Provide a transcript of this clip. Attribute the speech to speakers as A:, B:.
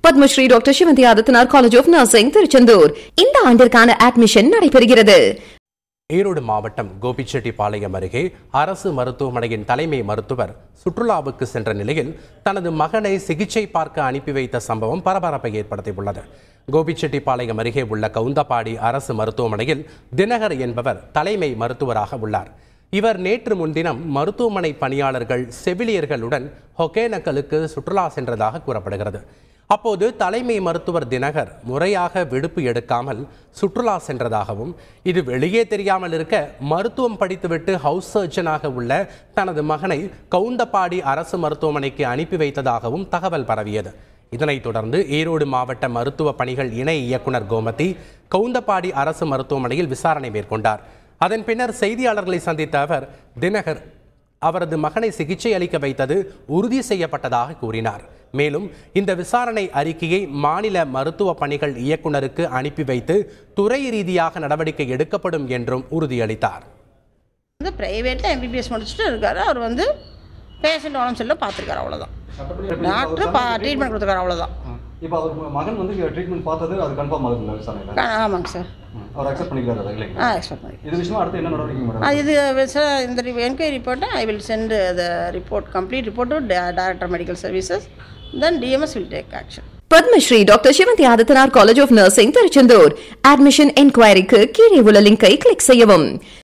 A: Padmashri doctor Sivanthi Adithanar college of nursing Tiruchendur இந்த ஆண்டிற்கான admission நடைபெறுகிறது
B: ஈரோடு மாவட்டம் கோபிச்செட்டிப்பாளையம் அருகே அரசு மருத்துவமனையின் தலைமை மருத்துவர் சுற்றுலாவுக்கு சென்ற நிலையில் தனது மகனை சிகிச்சை பார்க்க அனுப்பி வைத்த சம்பவம் பரபரப்பை ஏற்படுத்தியுள்ளது கோபிச்செட்டிப்பாளையம் அருகே உள்ள கவுந்தப்பாடி அரசு மருத்துவமனையில் தினகர் என்பவர் தலைமை மருத்துவராக உள்ளார் இவர் நேற்று முன்தினம் மருத்துவமனை பணியாளர்கள் செவிலியர்களுடன் ஒகேனக்கலுக்கு சுற்றுலா சென்றதாக கூறப்படுகிறது அப்போது தலைமை மருத்துவர் தினகர் முறையாக விடுப்பு எடுக்காமல் சுற்றுலா சென்றதாகவும் இது வெளியே தெரியாமல் இருக்க மருத்துவம் படித்துவிட்டு ஹவுஸ் சர்ஜனாக உள்ள தனது மகனை கவுந்தப்பாடி அரசு மருத்துவமனைக்கு அனுப்பி வைத்ததாகவும் தகவல் பரவியது இதனைத் தொடர்ந்து ஈரோடு மாவட்ட மருத்துவ பணிகள் இணை இயக்குனர் கோமதி கவுந்தப்பாடி அரசு மருத்துவமனையில் விசாரணை மேற்கொண்டார் அதன் பின்னர் செய்தியாளர்களை சந்தித்த அவர் தினகர் அவரது மகனை சிகிச்சை அளிக்க வைத்தது உறுதி செய்யப்பட்டதாக கூறினார் மேலும் இந்த விசாரணை அறிக்கையை மாநில மருத்துவ பணிகள் இயக்குனருக்கு அனுப்பி வைத்து துறை ரீதியாக நடவடிக்கை எடுக்கப்படும் என்றும் உறுதியளித்தார்
C: வந்து ப்ரைவேட்டில் எம்பிபிஎஸ் முடிச்சுட்டு இருக்காரு அவர் வந்து பேஷண்ட் உடம்பு சரியில்லை பார்த்துருக்காரு அவ்வளோதான் டாக்டர் பா ட்ரீட்மெண்ட் கொடுத்துருக்காரு அவ்வளோதான்
D: இப்போ அவர் மகன் வந்து ட்ரீட்மெண்ட் பார்த்தது அது கன்ஃபார்ம் ஆகுதுல்ல விசாரணையில்
C: ஆ, ஆமாங்க சார்
D: அவர் அக்செப்ட் பண்ணிக்கிறாரு அதை
C: ஆ
D: இல்லைங்களா
C: எக்ஸ்பெக்ட் பண்ணி
D: இது விஷயமா அடுத்து என்ன நடவடிக்கை மேடம்
C: ஆ, இது விசா இந்த என்கொயரி ரிப்போர்ட்டை I will send the report complete report to director medical services then DMS will take action
A: Padmashri doctor Sivanthi Adithanar college of nursing Tiruchendur admission என்கொயரிக்கு கீழே உள்ள லிங்கை கிளிக் செய்யவும்